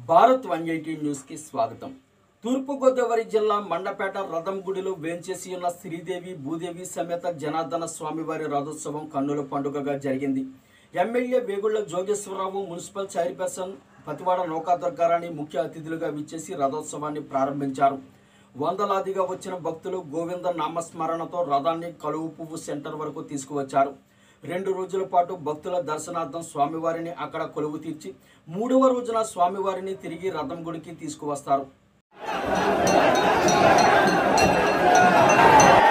Bharat one eighty న్యూస్కి స్వాగతం తూర్పుగోదావరి జిల్లా మండపేట రథం గుడిలో వేంచేసి ఉన్న శ్రీదేవి భూదేవి సమేత జనార్దన స్వామివారి రథోత్సవం కన్నుల పండుగగా జరిగింది MLA Vegulla Jogeswara Rao municipal chairperson Pathivada Nauka Durga Rani ముఖ్య అతిథులుగా విచ్చేసి రథోత్సవాన్ని ప్రారంభించారు వందలాదిగా వచ్చిన భక్తులు గోవింద నామస్మరణతో రథాన్ని కలువు పువ్వు సెంటర్ వరకు తీసుకువచ్చారు రెండు రోజుల పాటు భక్తుల దర్శనార్థం స్వామివారిని అక్కడ కొలువు తీర్చి మూడవ రోజున స్వామివారిని తిరిగి రథం గుడికి తీసుకువస్తారు